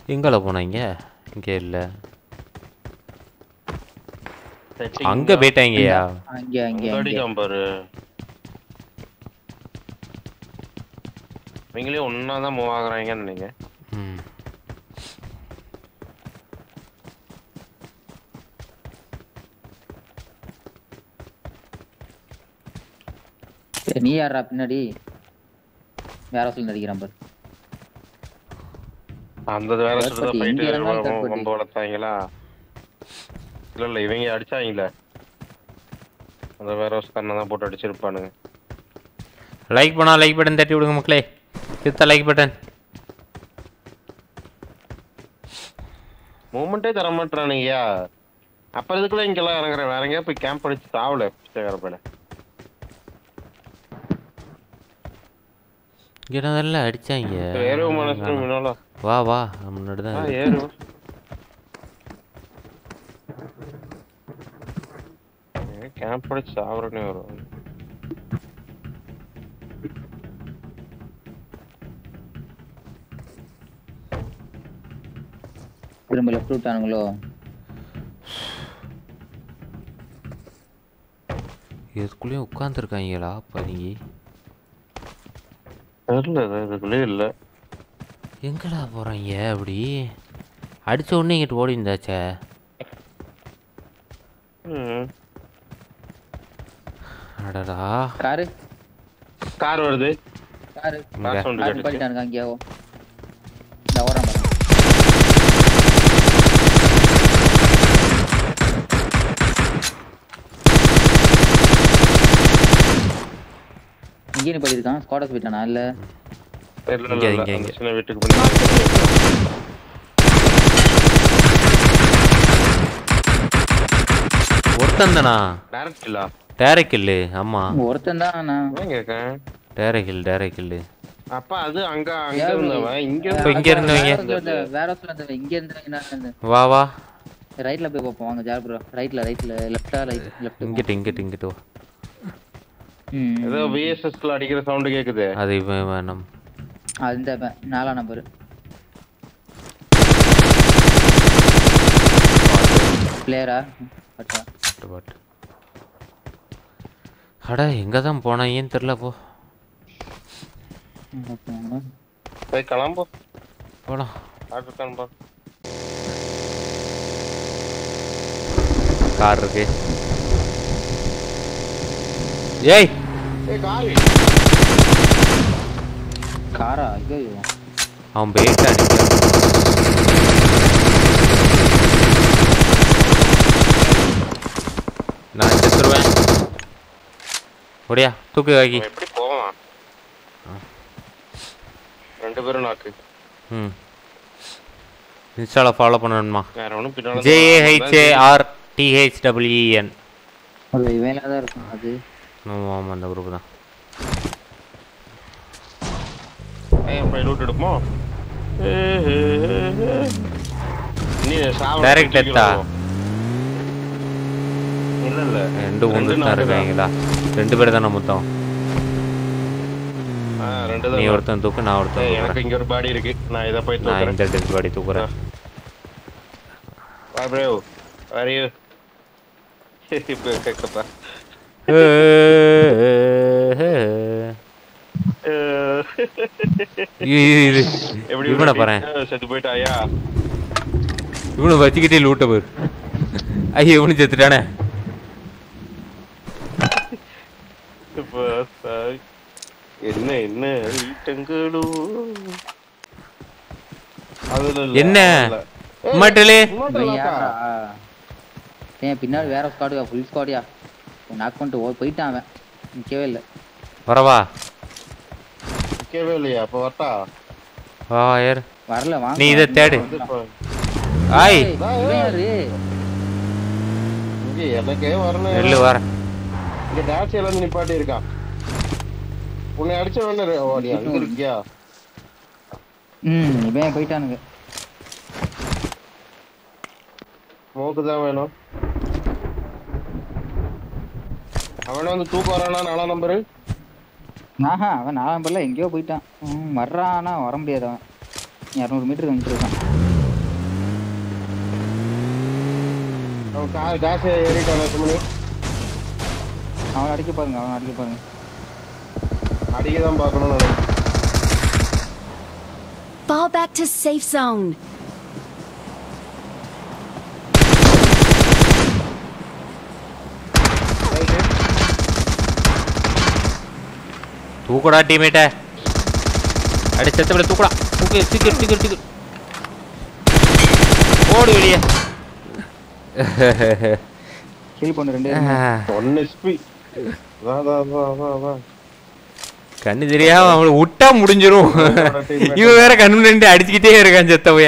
எங்கல போனாங்க இங்கே இல்லை Setting அங்கே போயிட்டாங்கய்யா அங்க அங்க அங்க அங்க அடிக்காம பாரு இவங்களே ஒன்னா தான் மூவ் ஆகுறாங்கன்னு நினைக்கிறேன் ம் சரி, நீ யாரா பின்னாடி வேற சொல்லி நடிக்கிறான் பாரு அந்த வேற Third சுடுதா party, ஃபைட் எங்க இருந்தாலும் third party. கொண்டு வளர்த்தாங்களா இல்ல இல்ல இவங்க அடிச்சாங்களே அந்த வேற ஹவுஸ்காரனை தான் போட்டு அடிச்சிருப்பானுங்க லைக் பண்ணா லைக் பட்டன் தட்டி விடுங்க மக்களே கித்த லைக் பட்டன் மூமெண்ட்டே தர மாட்டானுங்கய்யா அப்ப இதுக்குள்ள இங்கெல்லாம் இறங்குறேன் வேற எங்கேயா போய் கேம்ப் அடிச்சு தாவல பிச்சைக்காரப்பையில இங்கே நல்லா அடிச்சாங்க ஏறு மனசு முன்னால வா வா முன்னாடி தான் ஆ இருக்கு. ஏறு கேம்ப் அடிச்சு சாவரனே வரும் திரும்ப லெஃப்ட் விட்டானுங்களோ இதுக்குள்ளேயும் உட்காந்துருக்காங்களா பதுங்கி தெரியல இது இதுக்குள்ளே இல்ல எங்கடா போகிறாங்க அப்படி அடிச்ச உடனே இங்கிட்டு ஓடி இருந்தாச்சே ம். அடடா காரு கார் வருது காரு இங்க. கார் சவுண்ட் கார் கேட்டுச்சு பண்ணிட்டானுங்க அங்கேயாவோ இந்த ஓரம் பாரு இங்கே நீ பண்ணிருக்கான் ஸ்குவாடஸ் போயிட்டானா இல்ல இல்ல இல்ல இங்க, இல்ல இங்க, அந்த இங்க. சின்ன வீட்டுக்கு பண்ணி ஒருத்தன் தானா டேரக்ட் இல்ல டேரக் இல்லு ஆமாம் ஒருத்தன் தான் நான் ஏன் கேட்கேன் டேரக் இல் டேரக் இல்லு அப்ப அது அங்க அங்க யாரு? இருந்தவன் இங்க இப்ப இங்க இருந்தவங்க. வேற ஒருத்தர் இருந்தவன் இங்க இருந்தவங்க வா வா ரைட்ல போய் பார்ப்போம் வாங்க ஜார் ப்ரோ ரைட்ல ரைட்ல லெஃப்டா ரைட் லெஃப்ட் இங்கிட்டு இங்கிட்டு இங்கிட்டு வா ஏதோ விஎஸ்எஸ்ல அடிக்கிற சவுண்ட் கேக்குது அது இவன் வேணும் அந்த ப- நாலாம் நம்பர் பிளேயரா பட்டா பாட்டு பாட்டு அட எங்கே தான் போனாங்கன்னு தெரில போ போய் கிளம்பு போலாம் ஆர்டர் காண்பா கார் இருக்கு ஏய் ஏய் காரி காரா ஐயோ அவன் போயிட்டு அடிக்க நான் செத்துருவேன் ஒடியா தூக்கு வாக்கி அவன் எப்படி போவான் ரெண்டு பேரும் நாக்கு ம் இன்ஸ்டாவில் ஃபாலோ பண்ணணுமா வேற ஒண்ணும் பின்னால ஜேஹெச்ஏஆர் டிஹெச்டபிள்யூஎன் ஒரு இவன்ல தான் இருக்கும் அது ஆமாம் ஆமாம் அந்த குரூப் தான் ஏய் போய் லூட் எடுப்போம் நீ சாவ Direct death ஆ? இல்ல இல்ல ரெண்டு ஒன்று தான் நாக்கு இருக்காங்களா ரெண்டு பேர் தானே மொத்தம் ஆ ரெண்டு நீ தான் ஒருத்தன் தூக்கு நான் ஒருத்தன் ஏய், தூக்குறேன் எனக்கு இங்க ஒரு பாடி இருக்கு நான் இத போய் நான் தூக்குறேன் இந்த டெட் பாடி தூக்குறேன் வா ப்ரோ வேர் யூ இப்போ கேக்கப்பா இது எப்படி இவனை பாரு செத்து போயிட்டாயா இவனை வச்சுக்கிட்டே லூட்ட பாரு ஐயோ இவனு செத்துட்டானே இப்போ சாய். என்ன என்ன ஈட்டங்களோ அதுல இல்ல, என்ன? அதுல. ஏய், மட்டலே இன்னொரு இவன் அக்கா. யாரா ஏன் பின்னாடி வேற ஸ்குவாடுயா ஃபுல் ஸ்குவாடியா நாக் பண்ணிட்டு ஓ- போயிட்டான் அவன் நிக்கவே இல்லை வரவா நிக்கவே இல்லையா அப்ப வரட்டா வா வா ஏறு வரல வாங்க நீ இதை தேடு வந்து இப்போ ஆய் ஏய், இவன் யாரு இங்க எனக்கே வரணும் நெல்லு வர இங்க டாக்ஸில வந்து நிப்பாட்டி இருக்கான் உன்னை அடிச்ச வேணு ஓ நீ அங்க இருக்கியா ம் இவன் போயிட்டானுங்க மோக்கு தான் வேணும் அவன வந்து தூக்கம் வரானா நாலாம் நம்பரு ஆஹா அவன் நாலாம் நம்பர்ல எங்கேயோ போயிட்டான் ம் வர்றான் ஆனா வர முடியாது அவன் இரநூறு மீட்டர் வந்துட்டு இருக்கான் அவன் கா- காசு ஏறிட்டான் சுமணி அவனை அடிக்க பாருங்க அவனை அடிக்க பாருங்க அடிக்க தான் பார்க்கணும்னு நினைக்கிறேன் Fall back to safe zone. தூக்குடா டீமேட்ட அடி செத்து தூக்குடா தூக்கு சீக்கிரம் சீக்கிரம் சீக்கிரம் ஓடு வெளியே ஹீல் பண்ணு ரெண்டு ஒன் எஸ்பி வா வா வா வா வா கண்ணு தெரியாம அவனை விட்டா முடிஞ்சிரும் teammate. இவன் வேற கண்ணு நின்று அடிச்சுக்கிட்டே இருக்கான் செத்தவைய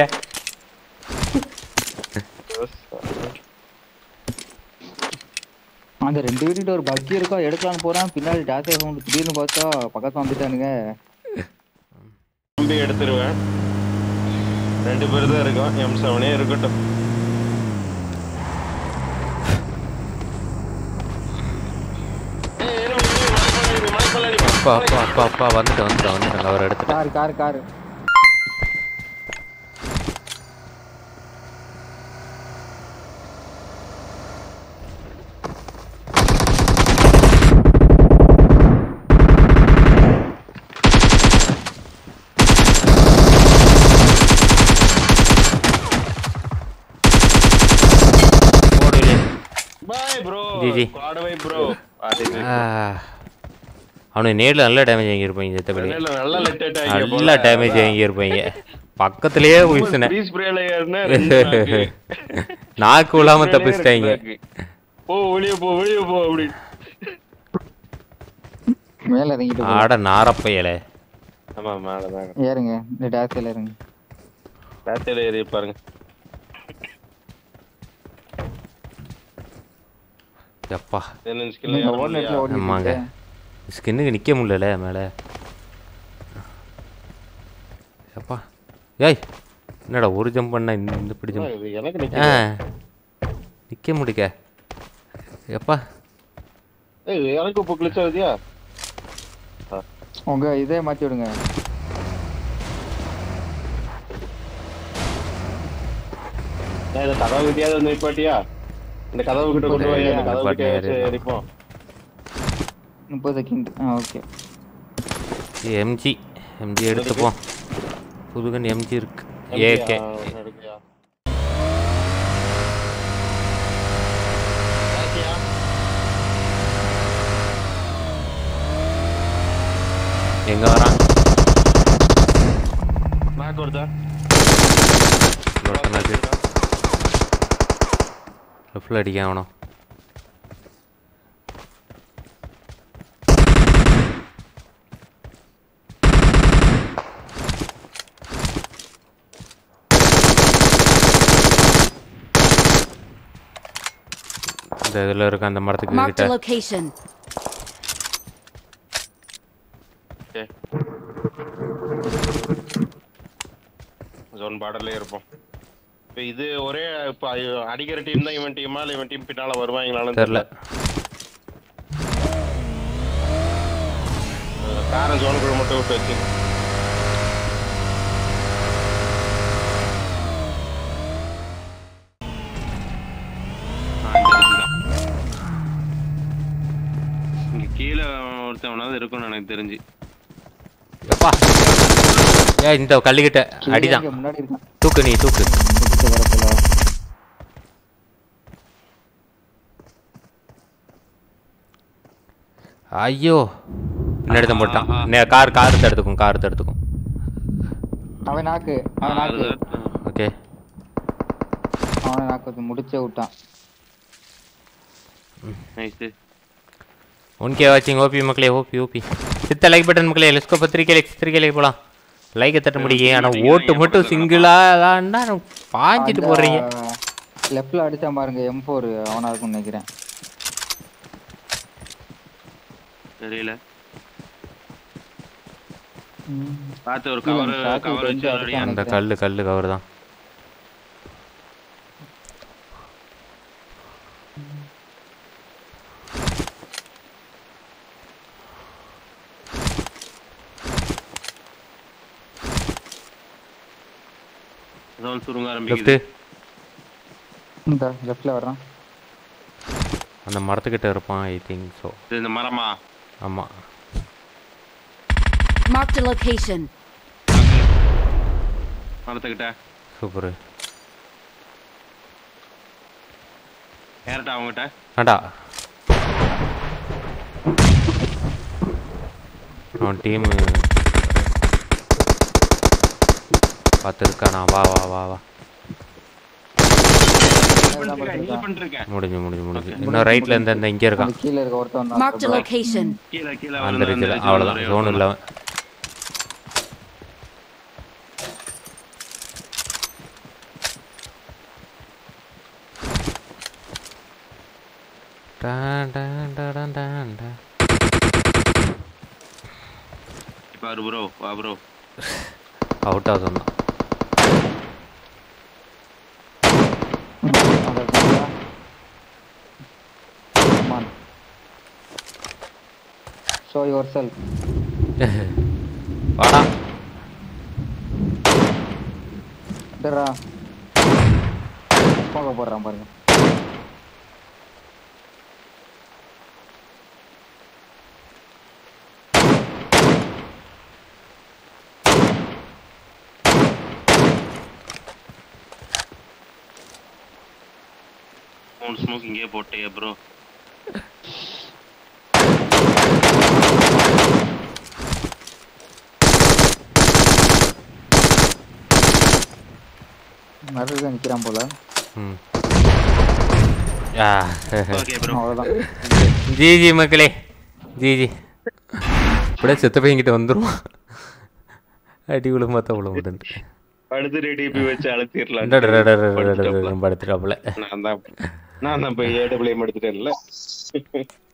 அந்த ரெண்டு வீட்டுக்கிட்ட ஒரு பக்கி இருக்கா எடுக்கலாம்னு போறேன் பின்னாடி டேஸ் சவுண்ட் திடீர்னு பார்த்தா பக்கத்துல வந்துட்டானுங்க தம்பி எடுத்துருவேன் ரெண்டு பேர் தான் இருக்கோம் எம் செவனே இருக்கட்டும் ஏய், enemy, enemy, மலைப்பள்ளி, மலைப்பள்ளி, அப்பா அப்பா அப்பா அப்பா வந்துட்டு வந்துட்டு வந்துட்டாங்க அவர் எடுத்துட்டேன் கார் கார் கார் ஓடு வெளியே Bye, bro. GG. Squad bye, bro. அது இது. அவனுக்கு நேரில் நல்ல டேமேஜ் வாங்கியிருப்பாங்க செத்தபடி இல்ல, நல்லா let it ஆகிய போல. நல்லா டேமேஜ் வாங்கியிருப்பாங்க பக்கத்துலயே வீசுனேன் Free spray ல ஏறுனா ரெண்டு knock. நாக்கு விழாம Spray லே தப்பிச்சிட்டாங்க ரெண்டு knock. போ வெளியே போ வெளியே போ அப்படி மேல இறங்கிட்டு போ. ஆட நாரப்பையல ஆமா மேலதான் ஏறுங்க இந்த டேஸ்ல ஏறுங்க பேட்டையில ஏறி பாருங்க எப்பா என்ன ஸ்கில் நீங்க ஓடுன இடத்துல ஓடிட்டு ஆமாங்க. இருக்கீங்க. ஸ்கின்னுக்கு நிக்க முடியல மேல எப்பா ஏய் என்னடா ஒரு ஜம்ப் பண்ணா இந்த இந்த பிடி ஜம்ப் இது எனக்கு ஆ நிக்க நிக்க முடிக்க எப்பா ஏய் எனக்கு இப்போ கிளிச் ஆகுதியா உங்க இதே மாத்தி விடுங்க நான் இந்த கதவு கிட்டயாவது வந்து நிப்பாட்டியா இந்த கதவு கிட்ட கொண்டு போய் இந்த கதவு கிட்ட நிப்பாட்டியா, வச்சு எரிப்போம் முப்பது செகண்ட் ஆ ஓகே எம்ஜி எம்ஜி எடுத்துப்போம் புதுகன் எம்ஜி இருக்கு MG ஏகே ஆ, எடுக்கலையா? எங்க வரான் Knock வருதா? லெஃப்டில் அடிக்க அவனும் இந்த இதில் இருக்க அந்த மரத்துக்கு Marked a கிட்ட location. Okay. Zone border லயே இருப்போம் இப்ப இது ஒரே இப்ப ஐ- அடிக்கிற டீம் தான் இவன் டீமா இல்ல இவன் டீம் பின்னால வருவாங்களான்னு தெரில காரன் ஜோனுக்குள்ள மட்டும் விட்டு வச்சு இங்க கீழே ஒருத்தவனாவது இருக்கும்னு எனக்கு தெரிஞ்சு எப்பா ஏ இந்த கல்லுக்கிட்ட அடிதான் இங்க முன்னாடி இருக்கான் தூக்கு நீ தூக்கு முப்பது வரத்துல ஐயோ பின்னாடி தான் போட்டான் நே கார் கார் தடுத்துக்கும் கார் தடுத்துக்கும் அவன் நாக்கு அவன் நாக்கு ஓகே அவனை நாக்கு வச்சு முடிச்சே விட்டான் நைஸ் உன்கே வாட்சிங் ஓபி மக்களே ஓபி ஓபி சித்த லைக் பட்டன் மக்களே லெஸ்கோ பத்திரிக்கை லைக் சித்திரிக்கை லைக் போலாம் லைக்கை தட்ட முடியும் ஆனால் ஓட்டு மட்டும் சிங்கிளா தான்டா பாஞ்சிட்டு போடுறீங்க லெஃப்ட்ல அடிச்சா பாருங்க எம் ஃபோர் அவனா இருக்கும்னு நினைக்கிறேன் தெரியல பார்த்து ஒரு இல்ல, கவர் அந்த சாக்கு கவர் வச்சு கொஞ்சம் விளையாடியா? அடிச்சான். அந்த கல்லு கல்லு கவர் தான் zone சுருங்க லெஃப்ட்டு ஆரம்பிக்குது இந்த லெஃப்ட்ல வர்றான் அந்த மரத்துக்கிட்ட இருப்பான் ஐ திங்க் ஸோ இது இந்த மரமா ஆமாம் Marked a location. மரத்துக்கிட்ட சூப்பரு ஏறட்டா அவங்ககிட்ட வேண்டா அவன் டீமு பார்த்துருக்கானா வா வா வா வா ஹீல் பண்ணிருக்கேன் முடிஞ்சு முடிஞ்சு முடிஞ்சு இன்னும் ரைட்டில் இந்த இந்த இங்கே இருக்கான் அந்த கீழே இருக்க ஒருத்தன் Marked a தான் location. கீழே கீழே வந்துருச்சு அவ்வளோதான் ஜோன் இல்லை அவன். டான் டான் டான் டான் டான். பாரு ப்ரோ வா ப்ரோ அவுட் ஆக சொன்னான் ஷோ யுவர் செல்ஃப் வாடா டரா போக போடுறான் பாருங்க மூணு ஸ்மோக் இங்கேயே போட்டே ப்ரோ நடுவில் நிற்கிறான் போல ம் ஆ ஓகே ப்ரோ அவ்வளோதான் ஜி ஜி மக்களே ஜி ஜி அப்படியே செத்த பையன்கிட்ட வந்துருவான் அடி விழு பார்த்தா விழ முடியாது அடுத்து ரெடிபி வச்சு அழுத்திடலாம் படுத்துட்டாப்புல நான் தான் நான் தான் போய் ஏடபிள்யூஎம் எடுத்துட்டேன்ல